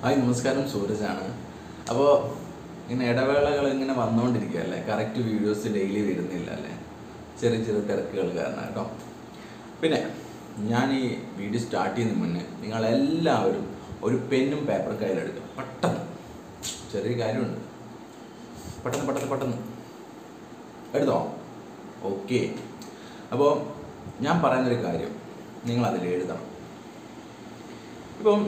Hi നമസ്കാരം സൂരജാണ് അപ്പോൾ ഇങ്ങനെ ഇടവേളകൾ ഇങ്ങനെ വന്നുകൊണ്ടിരിക്കുകയല്ലേ കറക്റ്റ് വീഡിയോസ് ഡെയിലി വരുന്നില്ല അല്ലേ ചെറിയ ചെറിയ തിരക്കുകൾ കാരണം കേട്ടോ പിന്നെ ഞാൻ ഈ വീഡിയോ സ്റ്റാർട്ട് ചെയ്യുന്നതിന് മുന്നേ നിങ്ങളെല്ലാവരും ഒരു പെന്നും പേപ്പറും കയ്യിലെടുക്കുക പെട്ടെന്ന് ചെറിയൊരു കാര്യമുണ്ട് പെട്ടെന്ന് പെട്ടെന്ന് പെട്ടെന്ന് എടുത്തോ ഓക്കെ അപ്പോൾ ഞാൻ പറയുന്നൊരു കാര്യം നിങ്ങൾ അതിൽ എഴുതണം ഇപ്പം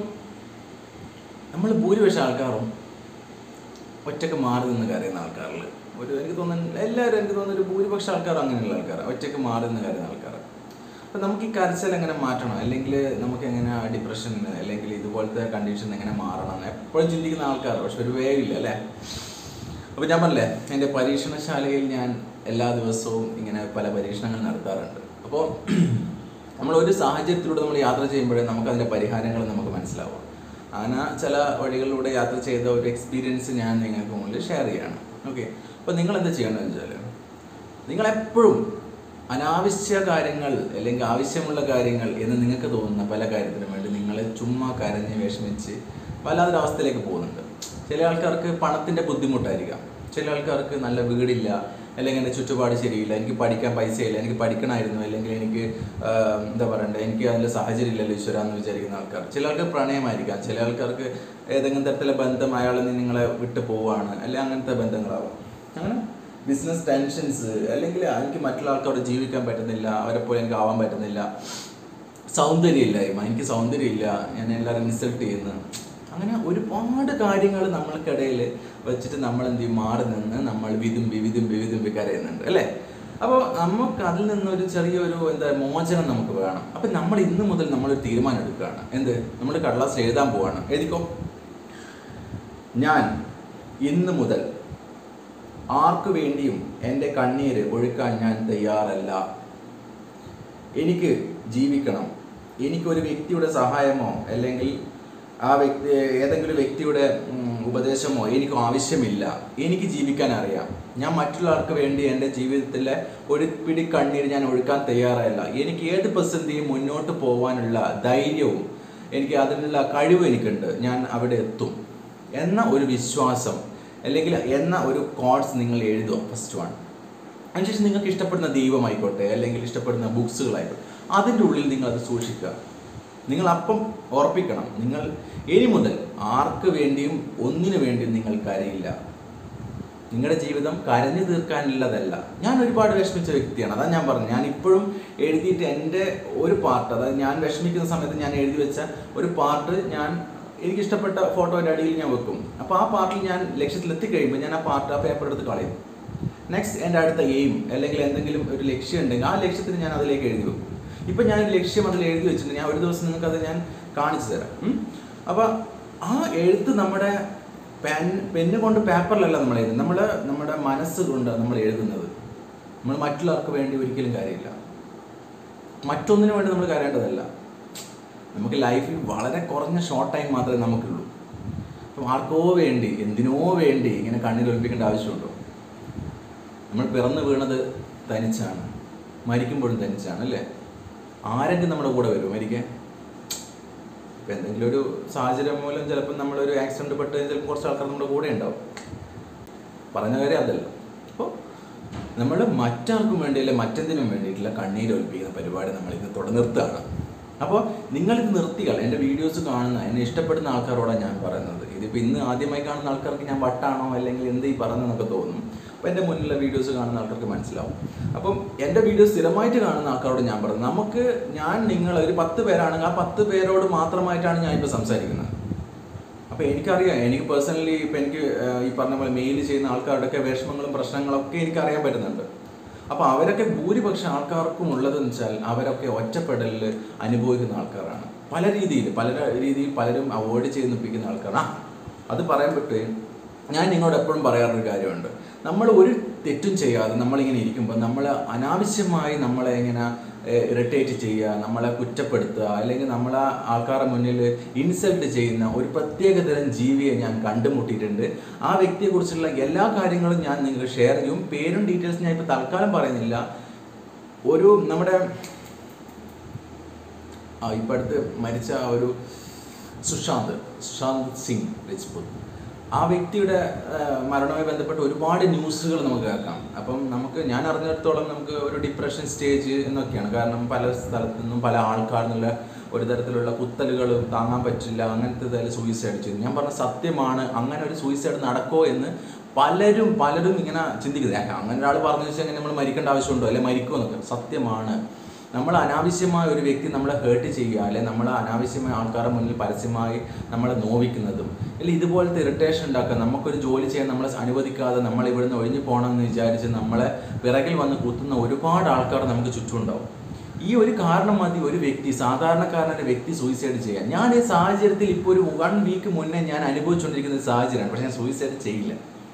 നമ്മൾ ഭൂരിപക്ഷം ആൾക്കാരും ഒറ്റക്ക് മാറി നിന്ന് കരയുന്ന ആൾക്കാരിൽ ഒരു എനിക്ക് തോന്നുന്നു എല്ലാവരും എനിക്ക് തോന്നുന്നു ഒരു ഭൂരിപക്ഷം ആൾക്കാരും അങ്ങനെയുള്ള ആൾക്കാരാണ് ഒറ്റക്ക് മാറി നിന്ന് കരയുന്ന ആൾക്കാർ അപ്പം നമുക്ക് ഈ കരച്ചിൽ എങ്ങനെ മാറ്റണം അല്ലെങ്കിൽ നമുക്ക് എങ്ങനെ ഡിപ്രഷൻ അല്ലെങ്കിൽ ഇതുപോലത്തെ കണ്ടീഷൻ എങ്ങനെ മാറണം എന്ന് എപ്പോഴും ചിന്തിക്കുന്ന ആൾക്കാർ പക്ഷെ ഒരു വേഗമില്ല അല്ലേ അപ്പോൾ ഞാൻ പറഞ്ഞില്ലേ എൻ്റെ പരീക്ഷണശാലയിൽ ഞാൻ എല്ലാ ദിവസവും ഇങ്ങനെ പല പരീക്ഷണങ്ങൾ നടത്താറുണ്ട് അപ്പോൾ നമ്മൾ ഒരു സാഹചര്യത്തിലൂടെ നമ്മൾ യാത്ര ചെയ്യുമ്പോഴേ നമുക്ക് അതിൻ്റെ പരിഹാരങ്ങൾ നമുക്ക് മനസ്സിലാവും അങ്ങനെ ചില വഴികളിലൂടെ യാത്ര ചെയ്ത ഒരു എക്സ്പീരിയൻസ് ഞാൻ നിങ്ങൾക്ക് മുന്നിൽ ഷെയർ ചെയ്യാണ് ഓക്കെ അപ്പോൾ നിങ്ങൾ എന്താ ചെയ്യേണ്ടതെന്ന് വെച്ചാൽ നിങ്ങളെപ്പോഴും അനാവശ്യ കാര്യങ്ങൾ അല്ലെങ്കിൽ ആവശ്യമുള്ള കാര്യങ്ങൾ എന്ന് നിങ്ങൾക്ക് തോന്നുന്ന പല കാര്യത്തിനും വേണ്ടി നിങ്ങളെ ചുമ്മാ കരഞ്ഞ് വിഷമിച്ച് വല്ലാത്തൊരവസ്ഥയിലേക്ക് പോകുന്നുണ്ട് ചില ആൾക്കാർക്ക് പണത്തിൻ്റെ ബുദ്ധിമുട്ടായിരിക്കാം ചില ആൾക്കാർക്ക് നല്ല വീടില്ല അല്ലെങ്കിൽ എൻ്റെ ചുറ്റുപാട് ശരിയില്ല എനിക്ക് പഠിക്കാൻ പൈസയില്ല എനിക്ക് പഠിക്കണമായിരുന്നു അല്ലെങ്കിൽ എനിക്ക് ആ, എന്താ പറയണ്ടേ എനിക്ക് അതിൻ്റെ സാഹചര്യം ഇല്ലല്ലോ ഈശ്വര എന്ന് വിചാരിക്കുന്ന ആൾക്കാർ ചില ആൾക്ക് പ്രണയമായിരിക്കാം ചില ആൾക്കാർക്ക് ഏതെങ്കിലും തരത്തിലെ ബന്ധം അയാളിൽ നിന്ന് നിങ്ങളെ വിട്ടു പോവാണ് അല്ലെങ്കിൽ അങ്ങനത്തെ ബന്ധങ്ങളാവാം അങ്ങനെ ബിസിനസ് ടെൻഷൻസ് അല്ലെങ്കിൽ എനിക്ക് മറ്റുള്ള ആൾക്കാരോട് ജീവിക്കാൻ പറ്റുന്നില്ല അവരെ പോലെ എനിക്ക് ആവാൻ പറ്റുന്നില്ല സൗന്ദര്യമില്ലായ്മ എനിക്ക് സൗന്ദര്യമില്ല ഞാൻ എല്ലാവരും ഇൻസൾട്ട് ചെയ്യുന്നു അങ്ങനെ ഒരുപാട് കാര്യങ്ങൾ നമ്മൾക്കിടയിൽ വെച്ചിട്ട് നമ്മൾ എന്ത് ചെയ്യും മാറി നിന്ന് നമ്മൾ വിതുമ്പി വിതുമ്പി വിതുമ്പി കരയുന്നുണ്ട് അല്ലേ അപ്പോൾ നമുക്ക് അതിൽ നിന്നൊരു ചെറിയൊരു എന്താ മോചനം നമുക്ക് വേണം അപ്പം നമ്മൾ ഇന്ന് മുതൽ നമ്മളൊരു തീരുമാനം എടുക്കുകയാണ് എന്ത് നമ്മൾ കടലാസ് എഴുതാൻ പോവാണ് എഴുതിക്കോ ഞാൻ ഇന്ന് മുതൽ ആർക്കു വേണ്ടിയും എൻ്റെ കണ്ണീര് ഒഴുക്കാൻ ഞാൻ തയ്യാറല്ല എനിക്ക് ജീവിക്കണം എനിക്കൊരു വ്യക്തിയുടെ സഹായമോ അല്ലെങ്കിൽ ആ വ്യക്തി ഏതെങ്കിലും വ്യക്തിയുടെ ഉം, ഉപദേശമോ എനിക്ക് ആവശ്യമില്ല എനിക്ക് ജീവിക്കാൻ അറിയാം ഞാൻ മറ്റുള്ളവർക്ക് വേണ്ടി എൻ്റെ ജീവിതത്തിലെ ഒരു പിടി കണ്ണീര് ഞാൻ ഒഴുക്കാൻ തയ്യാറല്ല എനിക്ക് ഏത് പ്രതിസന്ധിയും മുന്നോട്ട് പോകാനുള്ള ധൈര്യവും എനിക്ക് അതിനുള്ള കഴിവ് എനിക്കുണ്ട് ഞാൻ അവിടെ എത്തും എന്ന ഒരു വിശ്വാസം അല്ലെങ്കിൽ എന്ന ഒരു കോഡ്സ് നിങ്ങൾ എഴുതുക ഫസ്റ്റ് വൺ അതിനുശേഷം നിങ്ങൾക്ക് ഇഷ്ടപ്പെടുന്ന ദൈവമായിക്കോട്ടെ അല്ലെങ്കിൽ ഇഷ്ടപ്പെടുന്ന ബുക്സുകളായിക്കോട്ടെ അതിൻ്റെ ഉള്ളിൽ നിങ്ങൾ അത് സൂക്ഷിക്കുക നിങ്ങൾ അപ്പം ഉറപ്പിക്കണം നിങ്ങൾ ഇനി മുതൽ ആർക്ക് വേണ്ടിയും ഒന്നിനു വേണ്ടിയും നിങ്ങൾ കരയില്ല നിങ്ങളുടെ ജീവിതം കരഞ്ഞു തീർക്കാനുള്ളതല്ല ഞാൻ ഒരുപാട് വിഷമിച്ച വ്യക്തിയാണ് അതാണ് ഞാൻ പറഞ്ഞത് ഞാൻ ഇപ്പോഴും എഴുതിയിട്ട് എൻ്റെ ഒരു പാർട്ട് അതായത് ഞാൻ വിഷമിക്കുന്ന സമയത്ത് ഞാൻ എഴുതി വെച്ച ഒരു പാർട്ട് ഞാൻ എനിക്ക് ഇഷ്ടപ്പെട്ട ഫോട്ടോയുടെ അടിയിൽ ഞാൻ വെക്കും അപ്പോൾ ആ പാർട്ടിൽ ഞാൻ ലക്ഷ്യത്തിൽ എത്തിക്കഴിയുമ്പോൾ ഞാൻ ആ പാർട്ട് ആ പേപ്പർ എടുത്ത് കളയും നെക്സ്റ്റ് എൻ്റെ അടുത്ത എയിം അല്ലെങ്കിൽ എന്തെങ്കിലും ഒരു ലക്ഷ്യം ഉണ്ടെങ്കിൽ ആ ലക്ഷ്യത്തിന് ഞാൻ അതിലേക്ക് എഴുതി വെക്കും ഇപ്പം ഞാൻ ഒരു ലക്ഷ്യം അതിൽ എഴുതി വെച്ചിട്ടുണ്ട് ഞാൻ ഒരു ദിവസം നിങ്ങൾക്ക് അത് ഞാൻ കാണിച്ചു തരാം ഉം. അപ്പോൾ ആ എഴുത്ത് നമ്മുടെ പെൻ പെന്ന് കൊണ്ട് പേപ്പറിലല്ല നമ്മൾ എഴുതുന്നത് നമ്മൾ നമ്മുടെ മനസ്സ് കൊണ്ട് നമ്മൾ എഴുതുന്നത് നമ്മൾ മറ്റുള്ളവർക്ക് വേണ്ടി ഒരിക്കലും കാര്യമില്ല മറ്റൊന്നിനു വേണ്ടി നമ്മൾ കരയേണ്ടതല്ല നമുക്ക് ലൈഫിൽ വളരെ കുറഞ്ഞ ഷോർട്ട് ടൈം മാത്രമേ നമുക്കുള്ളൂ അപ്പം ആർക്കോ വേണ്ടി എന്തിനോ വേണ്ടി ഇങ്ങനെ കണ്ണിലൊലിപ്പിക്കേണ്ട ആവശ്യമുണ്ടോ നമ്മൾ പിറന്നു വീണത് തനിച്ചാണ് മരിക്കുമ്പോഴും തനിച്ചാണ് അല്ലേ ആരെങ്കിലും നമ്മുടെ കൂടെ വരും മരിക്കാൻ ഇപ്പം എന്തെങ്കിലും ഒരു സാഹചര്യം മൂലം ചിലപ്പോൾ നമ്മളൊരു ആക്സിഡൻറ്റ് പെട്ട് ചിലപ്പോൾ കുറച്ച് ആൾക്കാർ നമ്മുടെ കൂടെ ഉണ്ടാവും പറഞ്ഞ കാര്യം അതല്ല അപ്പോൾ നമ്മൾ മറ്റാർക്കും വേണ്ടി അല്ലെ മറ്റെന്തിനും വേണ്ടിയിട്ടുള്ള കണ്ണീര് ഒലിപ്പിക്കുന്ന പരിപാടി നമ്മൾ ഇന്ന് തുടർന്നിർത്താണ് അപ്പോൾ നിങ്ങളിത് നിർത്തികൾ എൻ്റെ വീഡിയോസ് കാണുന്ന എന്നെ ഇഷ്ടപ്പെടുന്ന ആൾക്കാരോടാണ് ഞാൻ പറയുന്നത് ഇതിപ്പോൾ ഇന്ന് ആദ്യമായി കാണുന്ന ആൾക്കാർക്ക് ഞാൻ വട്ടാണോ അല്ലെങ്കിൽ എന്ത് ഈ പറയുന്നതെന്നൊക്കെ തോന്നും അപ്പോൾ എൻ്റെ മുന്നിലുള്ള വീഡിയോസ് കാണുന്ന ആൾക്കാർക്ക് മനസ്സിലാവും അപ്പം എൻ്റെ വീഡിയോ സ്ഥിരമായിട്ട് കാണുന്ന ആൾക്കാരോട് ഞാൻ പറയുന്നത് നമുക്ക് ഞാൻ നിങ്ങൾ ഒരു പത്ത് പേരാണെങ്കിൽ ആ പത്ത് പേരോട് മാത്രമായിട്ടാണ് ഞാൻ ഇപ്പോൾ സംസാരിക്കുന്നത് അപ്പോൾ എനിക്കറിയാം എനിക്ക് പേഴ്സണലി ഇപ്പം എനിക്ക് ആഹ്, ഈ പറഞ്ഞ പോലെ മെയിൽ ചെയ്യുന്ന ആൾക്കാരുടെയൊക്കെ വിഷമങ്ങളും പ്രശ്നങ്ങളൊക്കെ എനിക്ക് അറിയാൻ പറ്റുന്നുണ്ട് അപ്പോൾ അവരൊക്കെ ഭൂരിപക്ഷം ആൾക്കാർക്കും ഉള്ളതെന്ന് വെച്ചാൽ അവരൊക്കെ ഒറ്റപ്പെടലിൽ അനുഭവിക്കുന്ന ആൾക്കാരാണ് പല രീതിയിൽ പല രീതിയിൽ പലരും അവോയ്ഡ് ചെയ്ത് നിൽപ്പിക്കുന്ന ആൾക്കാരാണ് ആ, അത് പറയാൻ പറ്റുക ഞാൻ നിങ്ങളോട് എപ്പോഴും പറയാറൊരു കാര്യമുണ്ട് നമ്മൾ ഒരു തെറ്റും ചെയ്യാതെ നമ്മളിങ്ങനെ ഇരിക്കുമ്പോൾ നമ്മൾ അനാവശ്യമായി നമ്മളെ ഇങ്ങനെ ഇറിറ്റേറ്റ് ചെയ്യുക നമ്മളെ കുറ്റപ്പെടുത്തുക അല്ലെങ്കിൽ നമ്മളെ ആൾക്കാരുടെ മുന്നിൽ ഇൻസൾട്ട് ചെയ്യുന്ന ഒരു പ്രത്യേക തരം ജീവിയെ ഞാൻ കണ്ടുമുട്ടിയിട്ടുണ്ട് ആ വ്യക്തിയെക്കുറിച്ചുള്ള എല്ലാ കാര്യങ്ങളും ഞാൻ നിങ്ങൾക്ക് ഷെയർ ചെയ്യും പേരും ഡീറ്റെയിൽസ് ഞാൻ ഇപ്പോൾ തൽക്കാലം പറയുന്നില്ല ഒരു നമ്മുടെ ആ ഇപ്പം അടുത്ത് മരിച്ച ആ ഒരു സുശാന്ത് സുശാന്ത് സിംഗ് രജ്പുത് ആ വ്യക്തിയുടെ ആ, മരണവുമായി ബന്ധപ്പെട്ട് ഒരുപാട് ന്യൂസുകൾ നമുക്ക് കേൾക്കാം അപ്പം നമുക്ക് ഞാൻ അറിഞ്ഞിടത്തോളം നമുക്ക് ഒരു ഡിപ്രഷൻ സ്റ്റേജ് എന്നൊക്കെയാണ് കാരണം പല സ്ഥലത്തു നിന്നും പല ആൾക്കാരിൽ നിന്നുള്ള ഒരു തരത്തിലുള്ള കുത്തലുകൾ താങ്ങാൻ പറ്റില്ല അങ്ങനത്തെ ഇതായാലും സൂയിസൈഡ് ചെയ്തു ഞാൻ പറഞ്ഞ സത്യമാണ് അങ്ങനെ ഒരു സൂയിസൈഡ് നടക്കോ എന്ന് പലരും പലരും ഇങ്ങനെ ചിന്തിക്കുന്നത് "ഏ, അങ്ങനെ ഒരാൾ പറഞ്ഞു വെച്ചാൽ നമ്മൾ മരിക്കേണ്ട ആവശ്യമുണ്ടോ അല്ലെ മരിക്കുമോ എന്നൊക്കെ സത്യമാണ് നമ്മൾ അനാവശ്യമായ ഒരു വ്യക്തി നമ്മളെ ഹേർട്ട് ചെയ്യുക അല്ലെ നമ്മൾ അനാവശ്യമായ ആൾക്കാരുടെ മുന്നിൽ പരസ്യമായി നമ്മളെ നോവിക്കുന്നതും അല്ലെങ്കിൽ ഇതുപോലത്തെ ഇറിറ്റേഷൻ ഉണ്ടാക്കുക നമുക്കൊരു ജോലി ചെയ്യാൻ നമ്മളെ അനുവദിക്കാതെ നമ്മൾ ഇവിടുന്ന് ഒഴിഞ്ഞു പോകണമെന്ന് വിചാരിച്ച് നമ്മളെ പിറകിൽ വന്ന് കുത്തുന്ന ഒരുപാട് ആൾക്കാർ നമുക്ക് ചുറ്റുമുണ്ടാവും ഈ ഒരു കാരണം മതി ഒരു വ്യക്തി സാധാരണക്കാരനായ വ്യക്തി സൂയിസൈഡ് ചെയ്യാൻ ഞാൻ ഈ സാഹചര്യത്തിൽ ഇപ്പോൾ ഒരു വൺ വീക്ക് മുന്നേ ഞാൻ അനുഭവിച്ചുകൊണ്ടിരിക്കുന്ന ഒരു സാഹചര്യമാണ് പക്ഷേ ഞാൻ സൂയിസൈഡ് ചെയ്യില്ല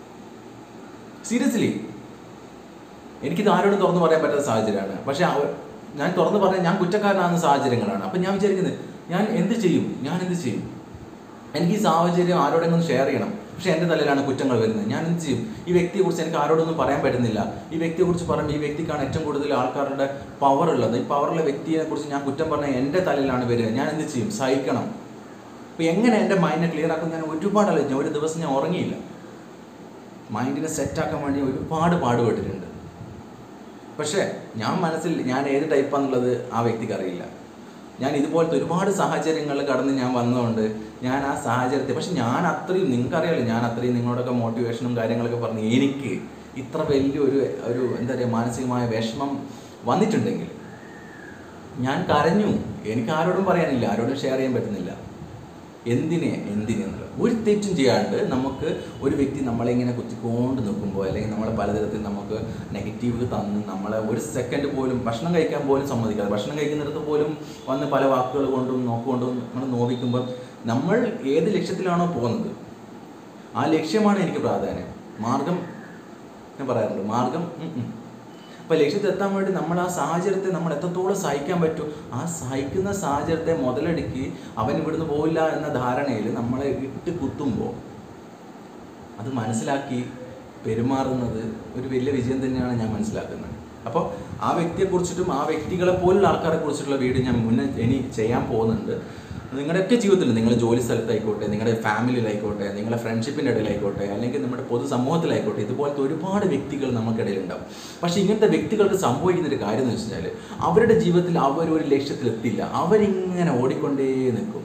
സീരിയസ്ലി എനിക്കിത് ആരോടും തുറന്നു പറയാൻ പറ്റാത്ത സാഹചര്യമാണ് പക്ഷെ അവ- ഞാൻ തുറന്നു പറഞ്ഞാൽ ഞാൻ കുറ്റക്കാരനാകുന്ന സാഹചര്യങ്ങളാണ് അപ്പം ഞാൻ വിചാരിക്കുന്നത് ഞാൻ എന്ത് ചെയ്യും ഞാൻ എന്ത് ചെയ്യും എനിക്ക് ഈ സാഹചര്യം ആരോടെങ്കിലും ഷെയർ ചെയ്യണം പക്ഷെ എൻ്റെ തലയിലാണ് കുറ്റങ്ങൾ വരുന്നത് ഞാൻ എന്ത് ചെയ്യും ഈ വ്യക്തിയെക്കുറിച്ച് എനിക്ക് ആരോടൊന്നും പറയാൻ പറ്റുന്നില്ല ഈ വ്യക്തിയെക്കുറിച്ച് പറയുമ്പോൾ ഈ വ്യക്തിക്കാണ് ഏറ്റവും കൂടുതൽ ആൾക്കാരുടെ പവർ ഉള്ളത് ഈ പവറുള്ള വ്യക്തിയെ കുറിച്ച് ഞാൻ കുറ്റം പറഞ്ഞാൽ എൻ്റെ തലയിലാണ് വരിക ഞാൻ എന്ത് ചെയ്യും സഹിക്കണം അപ്പോൾ എങ്ങനെ എൻ്റെ മൈൻഡിനെ ക്ലിയർ ആക്കും ഞാൻ ഒരുപാട് ആലോചിച്ചു ഒരു ദിവസം ഞാൻ ഉറങ്ങിയില്ല മൈൻഡിനെ സെറ്റാക്കാൻ വേണ്ടി ഒരുപാട് പാടുപെട്ടിട്ടുണ്ട് പക്ഷേ ഞാൻ മനസ്സിൽ ഞാൻ ഏത് ടൈപ്പാന്നുള്ളത് ആ വ്യക്തിക്ക് അറിയില്ല ഞാൻ ഇതുപോലത്തെ ഒരുപാട് സാഹചര്യങ്ങൾ കടന്ന് ഞാൻ വന്നതുകൊണ്ട് ഞാൻ ആ സാഹചര്യത്തെ പക്ഷെ ഞാൻ അത്രയും നിങ്ങൾക്കറിയാലോ ഞാൻ അത്രയും നിങ്ങളോടൊക്കെ മോട്ടിവേഷനും കാര്യങ്ങളൊക്കെ പറഞ്ഞ് എനിക്ക് ഇത്ര വലിയൊരു ഒരു എന്താ പറയുക മാനസികമായ വിഷമം വന്നിട്ടുണ്ടെങ്കിൽ ഞാൻ കരഞ്ഞു എനിക്ക് ആരോടും പറയാനില്ല ആരോടും ഷെയർ ചെയ്യാൻ പറ്റുന്നില്ല എന്തിനെ എന്തിനെന്നുള്ളത് ഒരു തെറ്റും ചെയ്യാണ്ട് നമുക്ക് ഒരു വ്യക്തി നമ്മളെ ഇങ്ങനെ കുത്തിക്കൊണ്ട് നിൽക്കുമ്പോൾ അല്ലെങ്കിൽ നമ്മളെ പലതരത്തിൽ നമുക്ക് നെഗറ്റീവ് തന്ന് നമ്മളെ ഒരു സെക്കൻഡ് പോലും ഭക്ഷണം കഴിക്കാൻ പോലും സമ്മതിക്കാതെ ഭക്ഷണം കഴിക്കുന്നിടത്ത് പോലും വന്ന് പല വാക്കുകൾ കൊണ്ടും നോക്കുകൊണ്ടും നമ്മൾ നോവിക്കുമ്പോൾ നമ്മൾ ഏത് ലക്ഷ്യത്തിലാണോ പോകുന്നത് ആ ലക്ഷ്യമാണ് എനിക്ക് പ്രാധാന്യം മാർഗം ഞാൻ പറയാറുണ്ട് മാർഗം ഉം ഉം. അപ്പോൾ ലക്ഷ്യത്തെത്താൻ വേണ്ടി നമ്മൾ ആ സാഹചര്യത്തെ നമ്മൾ എത്രത്തോളം സഹിക്കാൻ പറ്റും ആ സഹിക്കുന്ന സാഹചര്യത്തെ മുതലെടുക്കി അവൻ ഇവിടുന്ന് പോവില്ല എന്ന ധാരണയിൽ നമ്മളെ ഇട്ട് കുത്തുമ്പോൾ അത് മനസ്സിലാക്കി പെരുമാറുന്നത് ഒരു വലിയ വിജയം തന്നെയാണ് ഞാൻ മനസ്സിലാക്കുന്നത് അപ്പോൾ ആ വ്യക്തിയെക്കുറിച്ചിട്ടും ആ വ്യക്തികളെ പോലുള്ള ആൾക്കാരെ കുറിച്ചിട്ടുള്ള വീഡിയോ ഞാൻ മുന്നേ ഇനി ചെയ്യാൻ പോകുന്നുണ്ട് നിങ്ങളുടെയൊക്കെ ജീവിതത്തിൽ നിങ്ങളുടെ ജോലി സ്ഥലത്തായിക്കോട്ടെ നിങ്ങളുടെ ഫാമിലിയിലായിക്കോട്ടെ നിങ്ങളുടെ ഫ്രണ്ട്ഷിപ്പിൻ്റെ ഇടയിലായിക്കോട്ടെ അല്ലെങ്കിൽ നമ്മുടെ പൊതുസമൂഹത്തിലായിക്കോട്ടെ ഇതുപോലത്തെ ഒരുപാട് വ്യക്തികൾ നമുക്കിടയിലുണ്ടാവും പക്ഷേ ഇങ്ങനത്തെ വ്യക്തികൾക്ക് സംഭവിക്കുന്ന ഒരു കാര്യം എന്ന് വെച്ചാൽ അവരുടെ ജീവിതത്തിൽ അവർ ഒരു ലക്ഷ്യത്തിലെത്തില്ല അവരിങ്ങനെ ഓടിക്കൊണ്ടേ നിൽക്കും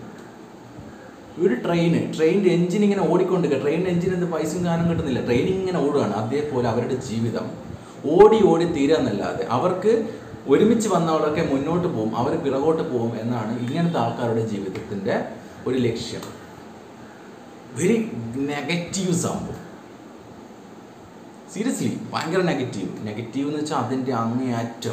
ഒരു ട്രെയിന് ട്രെയിനിൻ്റെ എഞ്ചിൻ ഇങ്ങനെ ഓടിക്കൊണ്ടിരിക്കുക ട്രെയിനിൻ്റെ എഞ്ചിൻ എന്ത് പൈസയും കാനം കിട്ടുന്നില്ല ട്രെയിൻ ഇങ്ങനെ ഓടുകയാണ് അതേപോലെ അവരുടെ ജീവിതം ഓടി ഓടി തീരാന്നല്ലാതെ അവർക്ക് ഒരുമിച്ച് വന്നവരൊക്കെ മുന്നോട്ട് പോകും അവർ പിറകോട്ട് പോകും എന്നാണ് ഇങ്ങനത്തെ ആൾക്കാരുടെ ജീവിതത്തിൻ്റെ ഒരു ലക്ഷ്യം വെരി നെഗറ്റീവ് സംഭവം സീരിയസ്ലി ഭയങ്കര നെഗറ്റീവ് നെഗറ്റീവ് എന്ന് വെച്ചാൽ അതിൻ്റെ അങ്ങേയറ്റം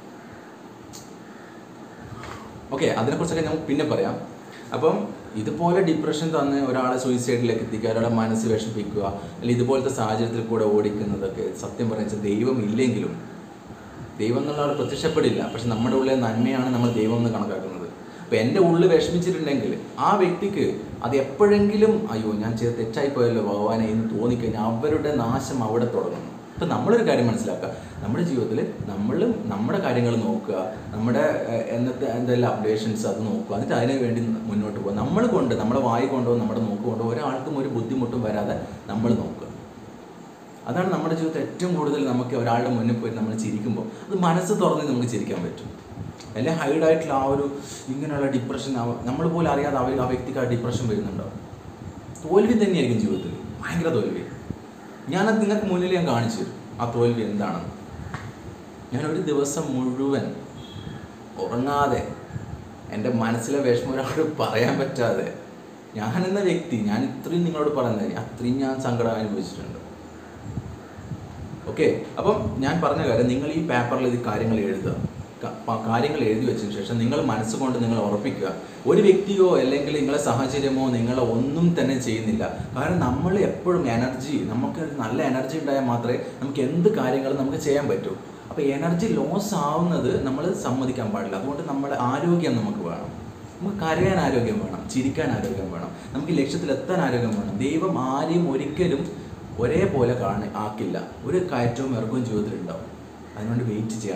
ഓക്കെ അതിനെക്കുറിച്ചൊക്കെ നമുക്ക് പിന്നെ പറയാം അപ്പം ഇതുപോലെ ഡിപ്രഷൻ തന്ന് ഒരാളെ സൂയിസൈഡിലേക്ക് എത്തിക്കുക ഒരാളെ മനസ്സ് വിഷമിപ്പിക്കുക അല്ലെങ്കിൽ ഇതുപോലത്തെ സാഹചര്യത്തിൽ കൂടെ ഓടിക്കുന്നതൊക്കെ സത്യം പറയുന്നത് ദൈവം ഇല്ലെങ്കിലും ദൈവം എന്നുള്ള ആൾ പ്രത്യക്ഷപ്പെടില്ല പക്ഷെ നമ്മുടെ ഉള്ളിലെ നന്മയാണ് നമ്മൾ ദൈവം എന്ന് കണക്കാക്കുന്നത് അപ്പോൾ എൻ്റെ ഉള്ളിൽ വിഷമിച്ചിട്ടുണ്ടെങ്കിൽ ആ വ്യക്തിക്ക് അത് എപ്പോഴെങ്കിലും അയ്യോ ഞാൻ ചെയ്ത് തെറ്റായിപ്പോയല്ലോ ഭഗവാനെ എന്ന് തോന്നിക്കഴിഞ്ഞാൽ അവരുടെ നാശം അവിടെ തുടങ്ങുന്നു അപ്പം നമ്മളൊരു കാര്യം മനസ്സിലാക്കുക നമ്മുടെ ജീവിതത്തിൽ നമ്മളും നമ്മുടെ കാര്യങ്ങൾ നോക്കുക നമ്മുടെ ഏഹ്, എന്നത്തെ എന്തെല്ലാം അപ്ഡേഷൻസ് അത് നോക്കുക എന്നിട്ട് അതിന് വേണ്ടി മുന്നോട്ട് പോകുക നമ്മൾ കൊണ്ട് നമ്മുടെ വായി കൊണ്ടോ നമ്മുടെ നോക്ക് കൊണ്ടോ ഒരാൾക്കും ഒരു ബുദ്ധിമുട്ടും വരാതെ നമ്മൾ നോക്കുക അതാണ് നമ്മുടെ ജീവിതത്തിൽ ഏറ്റവും കൂടുതൽ നമുക്ക് ഒരാളുടെ മുന്നിൽ പോയി നമ്മൾ ചിരിക്കുമ്പോൾ അത് മനസ്സ് തുറന്ന് നമുക്ക് ചിരിക്കാൻ പറ്റും അല്ലെങ്കിൽ ഹൈഡായിട്ടുള്ള ആ ഒരു ഇങ്ങനെയുള്ള ഡിപ്രഷൻ നമ്മൾ പോലും അറിയാതെ അവർ ആ വ്യക്തിക്ക് ആ ഡിപ്രഷൻ വരുന്നുണ്ടാവും തോൽവി തന്നെയായിരിക്കും ജീവിതത്തിൽ ഭയങ്കര തോൽവി ഞാനത് നിങ്ങൾക്ക് മുന്നിൽ ഞാൻ കാണിച്ചു തരും ആ തോൽവി എന്താണെന്ന് ഞാൻ ഒരു ദിവസം മുഴുവൻ ഉറങ്ങാതെ എൻ്റെ മനസ്സിലെ വിഷമം ഒരാളോട് പറയാൻ പറ്റാതെ ഞാൻ എന്ന വ്യക്തി ഞാൻ ഇത്രയും നിങ്ങളോട് പറയുന്നത് അത്രയും ഞാൻ സങ്കടം അനുഭവിച്ചിട്ടുണ്ട് ഓക്കെ അപ്പം ഞാൻ പറഞ്ഞ കാര്യം നിങ്ങൾ ഈ പേപ്പറിൽ ഇത് കാര്യങ്ങൾ എഴുതുക ക- പ- കാര്യങ്ങൾ എഴുതി വെച്ചതിന് ശേഷം നിങ്ങൾ മനസ്സുകൊണ്ട് നിങ്ങൾ ഉറപ്പിക്കുക ഒരു വ്യക്തിയോ അല്ലെങ്കിൽ നിങ്ങളെ സാഹചര്യമോ നിങ്ങളെ ഒന്നും തന്നെ ചെയ്യുന്നില്ല കാരണം നമ്മൾ എപ്പോഴും എനർജി നമുക്ക് നല്ല എനർജി ഉണ്ടായാൽ മാത്രമേ നമുക്ക് എന്ത് കാര്യങ്ങളും നമുക്ക് ചെയ്യാൻ പറ്റൂ അപ്പോൾ എനർജി ലോസ് ആവുന്നത് നമ്മൾ സമ്മതിക്കാൻ പാടില്ല അതുകൊണ്ട് നമ്മുടെ ആരോഗ്യം നമുക്ക് വേണം നമുക്ക് കരയാൻ ആരോഗ്യം വേണം ചിരിക്കാൻ ആരോഗ്യം വേണം നമുക്ക് ലക്ഷ്യത്തിലെത്താൻ ആരോഗ്യം വേണം ദൈവം ആരെയും ഒരിക്കലും ഒരേപോലെ കാണി ആക്കില്ല ഒരു കയറ്റവും ഇറക്കവും ജീവിതത്തിൽ ഉണ്ടാവും അതിനുവേണ്ടി വെയിറ്റ് ചെയ്യണം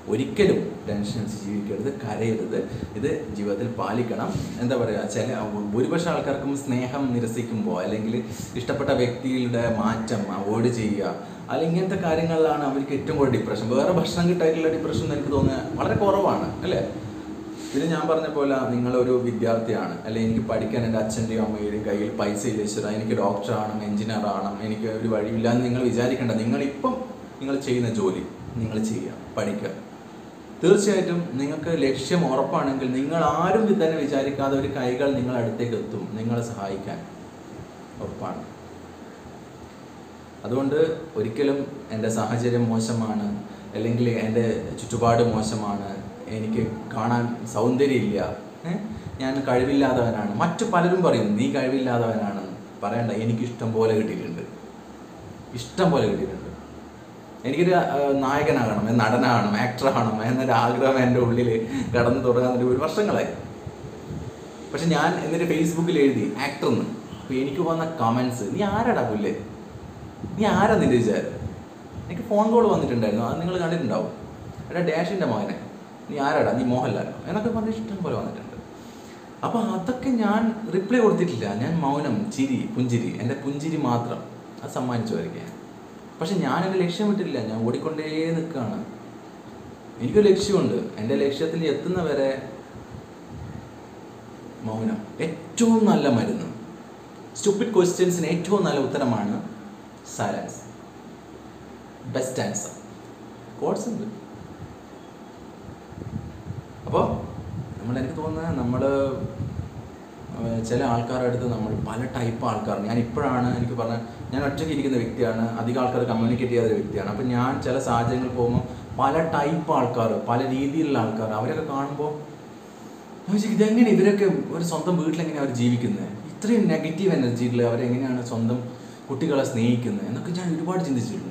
ഒരിക്കലും ടെൻഷൻ അടിച്ച് ജീവിക്കരുത് കരയരുത് ഇത് ജീവിതത്തിൽ പാലിക്കണം എന്താ പറയുക ചില ഭൂരിപക്ഷം ആൾക്കാർക്കും സ്നേഹം നിരസിക്കുമ്പോൾ അല്ലെങ്കിൽ ഇഷ്ടപ്പെട്ട വ്യക്തിയുടെ മാറ്റം അവോയ്ഡ് ചെയ്യുക അല്ലെങ്കിൽ ഇങ്ങനത്തെ കാര്യങ്ങളിലാണ് അവർക്ക് ഏറ്റവും കൂടുതൽ ഡിപ്രഷൻ വേറെ ഭക്ഷണം കിട്ടായിട്ടുള്ള ഡിപ്രഷൻ എന്ന് എനിക്ക് തോന്നുന്നത് വളരെ കുറവാണ് അല്ലേ പിന്നെ ഞാൻ പറഞ്ഞ പോലെ നിങ്ങളൊരു വിദ്യാർത്ഥിയാണ് അല്ലെ എനിക്ക് പഠിക്കാൻ എൻ്റെ അച്ഛൻ്റെയും അമ്മയുടെയും കയ്യിൽ പൈസ ഇല്ല ഈശ്വര എനിക്ക് ഡോക്ടർ ആവണം എഞ്ചിനീയർ ആവണം എനിക്ക് ഒരു വഴിയില്ല എന്ന് നിങ്ങൾ വിചാരിക്കേണ്ട നിങ്ങളിപ്പം നിങ്ങൾ ചെയ്യുന്ന ജോലി നിങ്ങൾ ചെയ്യുക പഠിക്കുക തീർച്ചയായിട്ടും നിങ്ങൾക്ക് ലക്ഷ്യം ഉറപ്പാണെങ്കിൽ നിങ്ങൾ ആരും തന്നെ വിചാരിക്കാതെ ഒരു കൈകൾ നിങ്ങൾ അടുത്തേക്ക് എത്തും നിങ്ങളെ സഹായിക്കാൻ ഉറപ്പാണ് അതുകൊണ്ട് ഒരിക്കലും എൻ്റെ സാഹചര്യം മോശമാണ് അല്ലെങ്കിൽ എൻ്റെ ചുറ്റുപാട് മോശമാണ് എനിക്ക് കാണാൻ സൗന്ദര്യമില്ല ഏ? ഞാൻ കഴിവില്ലാത്തവനാണ് മറ്റു പലരും പറയും നീ കഴിവില്ലാത്തവനാണെന്ന് പറയണ്ട എനിക്ക് ഇഷ്ടം പോലെ കിട്ടിയിട്ടുണ്ട് ഇഷ്ടം പോലെ കിട്ടിയിട്ടുണ്ട് എനിക്കൊരു ആ, നായകനാകണം നടനാകണം ആക്ടറാകണം എന്നൊരു ആഗ്രഹം എൻ്റെ ഉള്ളിൽ കടന്നു തുടങ്ങാൻ ഒരു വർഷങ്ങളായി പക്ഷെ ഞാൻ എന്നിട്ട് ഫേസ്ബുക്കിൽ എഴുതി ആക്ടർ എന്ന് അപ്പോൾ എനിക്ക് വന്ന കമൻസ് നീ ആരാടാ പുല്ലേ നീ ആരാ നിന്റെ വിചാരം എനിക്ക് ഫോൺ കോൾ വന്നിട്ടുണ്ടായിരുന്നു അത് നിങ്ങൾ കണ്ടിട്ടുണ്ടാവും എടാ ഡാഷിൻ്റെ മകനെ നീ ആരാടാ നീ മോഹൻലാലോ എന്നൊക്കെ പറഞ്ഞ് ഇഷ്ടം പോലെ വന്നിട്ടുണ്ട് അപ്പോൾ അതൊക്കെ ഞാൻ റിപ്ലൈ കൊടുത്തിട്ടില്ല ഞാൻ മൗനം ചിരി പുഞ്ചിരി എൻ്റെ പുഞ്ചിരി മാത്രം അത് സമ്മാനിച്ചു വരികയാണ് പക്ഷെ ഞാൻ എൻ്റെ ലക്ഷ്യം വിട്ടില്ല ഞാൻ ഓടിക്കൊണ്ടേ നിൽക്കുകയാണ് എനിക്കൊരു ലക്ഷ്യമുണ്ട് എൻ്റെ ലക്ഷ്യത്തിൽ എത്തുന്നവരെ മൗനം ഏറ്റവും നല്ല മരുന്ന് സ്റ്റുപ്പിഡ് ക്വസ്റ്റ്യൻസിന് ഏറ്റവും നല്ല ഉത്തരമാണ് സൈലൻസ് ബെസ്റ്റ് ആൻസർ കോഡ്സ് ഉണ്ട് അപ്പോൾ നമ്മൾ എനിക്ക് തോന്നുന്നത് നമ്മൾ ചില ആൾക്കാരുടെ അടുത്ത് നമ്മൾ പല ടൈപ്പ് ആൾക്കാർ ഞാൻ ഇപ്പോഴാണ് എനിക്ക് പറഞ്ഞ ഞാൻ ഒറ്റയ്ക്ക് ഇരിക്കുന്ന വ്യക്തിയാണ് അധികം ആൾക്കാർ കമ്മ്യൂണിക്കേറ്റ് ചെയ്യാത്ത ഒരു വ്യക്തിയാണ് അപ്പം ഞാൻ ചില സാഹചര്യങ്ങളിൽ പോകുമ്പോൾ പല ടൈപ്പ് ആൾക്കാർ പല രീതിയിലുള്ള ആൾക്കാർ അവരൊക്കെ കാണുമ്പോൾ ഞാൻ വിചാരിക്കും ഇതെങ്ങനെ ഇവരൊക്കെ ഒരു സ്വന്തം വീട്ടിലെങ്ങനെ അവർ ജീവിക്കുന്നത് ഇത്രയും നെഗറ്റീവ് എനർജിയിൽ അവരെങ്ങനെയാണ് സ്വന്തം കുട്ടികളെ സ്നേഹിക്കുന്നത് എന്നൊക്കെ ഞാൻ ഒരുപാട് ചിന്തിച്ചിട്ടുണ്ട്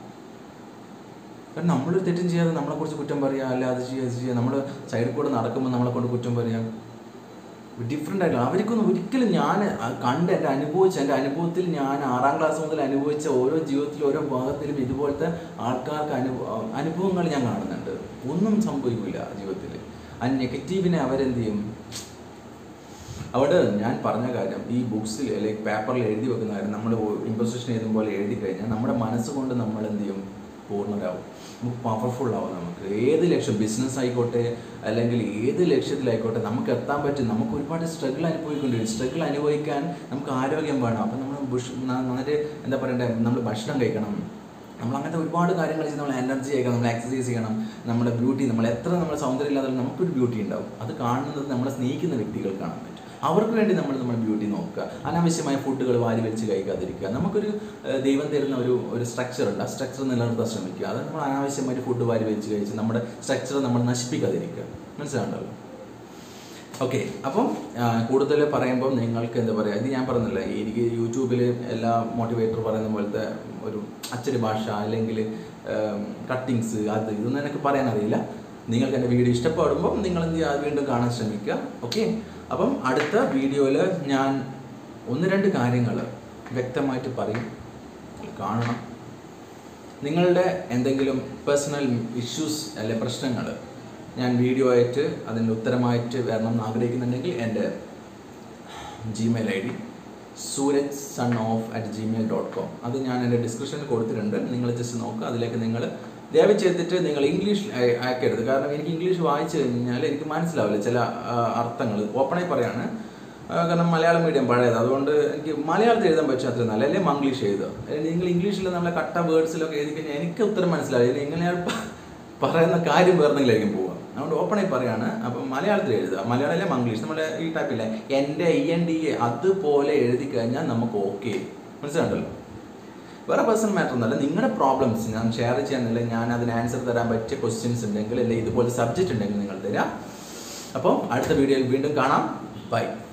കാരണം നമ്മൾ തെറ്റും ചെയ്യാതെ നമ്മളെ കുറിച്ച് കുറ്റം പറയുക അല്ല അത് ചെയ്യുക അത് ചെയ്യുക നമ്മൾ സൈഡിൽ കൂടെ നടക്കുമ്പോൾ നമ്മളെ കൊണ്ട് കുറ്റം പറയാം ഡിഫറെൻ്റ് ആയിട്ടുള്ള അവർക്കൊന്നും ഒരിക്കലും ഞാൻ കണ്ട് എൻ്റെ അനുഭവിച്ച എൻ്റെ അനുഭവത്തിൽ ഞാൻ ആറാം ക്ലാസ് മുതൽ അനുഭവിച്ച ഓരോ ജീവിതത്തിലും ഓരോ ഭാഗത്തിലും ഇതുപോലത്തെ ആൾക്കാർക്ക് അനുഭവ അനുഭവങ്ങൾ ഞാൻ കാണുന്നുണ്ട് ഒന്നും സംഭവിക്കില്ല ജീവിതത്തിൽ ആ നെഗറ്റീവിനെ അവരെന്ത് ചെയ്യും അവിടെ ഞാൻ പറഞ്ഞ കാര്യം ഈ ബുക്സിൽ അല്ലെങ്കിൽ പേപ്പറിൽ എഴുതി വെക്കുന്ന കാര്യം നമ്മൾ ഇമ്പോസിഷൻ എഴുതുമ്പോൾ എഴുതി കഴിഞ്ഞാൽ നമ്മുടെ മനസ്സുകൊണ്ട് നമ്മൾ എന്ത് ചെയ്യും പൂർണ്ണരാകും നമുക്ക് പവർഫുൾ ആവും നമുക്ക് ഏത് ലക്ഷ്യം ബിസിനസ് ആയിക്കോട്ടെ അല്ലെങ്കിൽ ഏത് ലക്ഷ്യത്തിലായിക്കോട്ടെ നമുക്ക് എത്താൻ പറ്റും നമുക്ക് ഒരുപാട് സ്ട്രഗിൾ അനുഭവിക്കേണ്ടി സ്ട്രഗിൾ അനുഭവിക്കാൻ നമുക്ക് ആരോഗ്യം വേണം അപ്പം നമ്മൾ ബുഷ് നന്നായിട്ട് എന്താ പറയണ്ടേ നമ്മൾ ഭക്ഷണം കഴിക്കണം നമ്മൾ അങ്ങനത്തെ ഒരുപാട് കാര്യങ്ങൾ ചെയ്ത് നമ്മൾ എനർജി ആയിക്കണം നമ്മൾ എക്സസൈസ് ചെയ്യണം നമ്മുടെ ബ്യൂട്ടി നമ്മൾ എത്ര നമ്മൾ സൗന്ദര്യം ഇല്ലാതെ നമുക്കൊരു ബ്യൂട്ടി ഉണ്ടാവും അത് കാണുന്നത് നമ്മളെ സ്നേഹിക്കുന്ന വ്യക്തികൾ കാണാൻ പറ്റും അവർക്ക് വേണ്ടി നമ്മൾ നമ്മുടെ ബ്യൂട്ടി നോക്കുക അനാവശ്യമായ ഫുഡുകൾ വാരി വലിച്ച് കഴിക്കാതിരിക്കുക നമുക്കൊരു ഏഹ്, ദൈവം തരുന്ന ഒരു ഒരു സ്ട്രക്ചർ ഉണ്ട് ആ സ്ട്രക്ചർ നിലനിർത്താൻ ശ്രമിക്കുക അത് നമ്മൾ അനാവശ്യമായിട്ട് ഫുഡ് വാരി വലിച്ച് കഴിച്ച് നമ്മുടെ സ്ട്രക്ചർ നമ്മൾ നശിപ്പിക്കാതിരിക്കുക മനസ്സിലാണ്ടല്ലോ ഓക്കെ അപ്പം ആ, കൂടുതൽ പറയുമ്പോൾ നിങ്ങൾക്ക് എന്താ പറയുക ഇത് ഞാൻ പറഞ്ഞില്ല എനിക്ക് യൂട്യൂബിൽ എല്ലാ മോട്ടിവേറ്റർ പറയുന്ന പോലത്തെ ഒരു അച്ചടി ഭാഷ അല്ലെങ്കിൽ കട്ടിങ്സ് അത് ഇതൊന്നും എനിക്ക് പറയാൻ അറിയില്ല നിങ്ങൾക്ക് എൻ്റെ വീഡിയോ ഇഷ്ടപ്പെടുമ്പോൾ നിങ്ങൾ എന്ത് ചെയ്യുക അത് വീണ്ടും കാണാൻ ശ്രമിക്കുക ഓക്കെ അപ്പം അടുത്ത വീഡിയോയിൽ ഞാൻ ഒന്ന് രണ്ട് കാര്യങ്ങൾ വ്യക്തമായിട്ട് പറയും കാണണം നിങ്ങളുടെ എന്തെങ്കിലും പേഴ്സണൽ ഇഷ്യൂസ് അല്ലെ പ്രശ്നങ്ങൾ ഞാൻ വീഡിയോ ആയിട്ട് അതിൻ്റെ ഉത്തരമായിട്ട് വരണം എന്ന് ആഗ്രഹിക്കുന്നുണ്ടെങ്കിൽ എൻ്റെ Gmail I D Sooraj son of at Gmail dot com അത് ഞാൻ എൻ്റെ ഡിസ്ക്രിപ്ഷനിൽ കൊടുത്തിട്ടുണ്ട് നിങ്ങൾ ജസ്റ്റ് നോക്കുക അതിലേക്ക് നിങ്ങൾ ദയവ് ചെയ്തിട്ട് നിങ്ങൾ ഇംഗ്ലീഷ് അയ- അയക്കരുത് കാരണം എനിക്ക് ഇംഗ്ലീഷ് വായിച്ചു കഴിഞ്ഞാൽ എനിക്ക് മനസ്സിലാവില്ല ചില അർത്ഥങ്ങൾ ഓപ്പണായി പറയാണ് ആ, കാരണം മലയാളം മീഡിയം പഴയത് അതുകൊണ്ട് എനിക്ക് മലയാളത്തിൽ എഴുതാൻ പറ്റും അത്ര നല്ല അല്ലെങ്കിൽ മംഗ്ലീഷ് എഴുതുക അല്ലെങ്കിൽ നിങ്ങൾ ഇംഗ്ലീഷിൽ നമ്മളെ കട്ട വേർഡ്സിലൊക്കെ എഴുതി കഴിഞ്ഞാൽ എനിക്ക് ഉത്തരം മനസ്സിലാവില്ല എങ്ങനെയാണ് പറയുന്ന കാര്യം വേറെന്തെങ്കിലായിരിക്കും പോവുക അതുകൊണ്ട് ഓപ്പണായി പറയാണ് അപ്പം മലയാളത്തിൽ എഴുതുക മലയാളം അല്ലെ മംഗ്ലീഷ് നമ്മുടെ ഈ ടൈപ്പില്ലേ എൻ്റെ ഇ എൻ ഡി എ അതുപോലെ എഴുതി കഴിഞ്ഞാൽ നമുക്ക് ഓക്കെ മനസ്സിലാണ്ടല്ലോ വേറെ പേഴ്സണൽ മാറ്റർ ഒന്നുമല്ല നിങ്ങളുടെ പ്രോബ്ലംസ് ഞാൻ ഷെയർ ചെയ്യാന്നില്ല ഞാൻ അതിന് ആൻസർ തരാൻ പറ്റിയ ക്വസ്റ്റ്യൻസ് ഉണ്ടെങ്കിൽ അല്ലെങ്കിൽ ഇതുപോലെ സബ്ജക്റ്റ് ഉണ്ടെങ്കിൽ നിങ്ങൾ തരാം അപ്പം അടുത്ത വീഡിയോയിൽ വീണ്ടും കാണാം ബൈ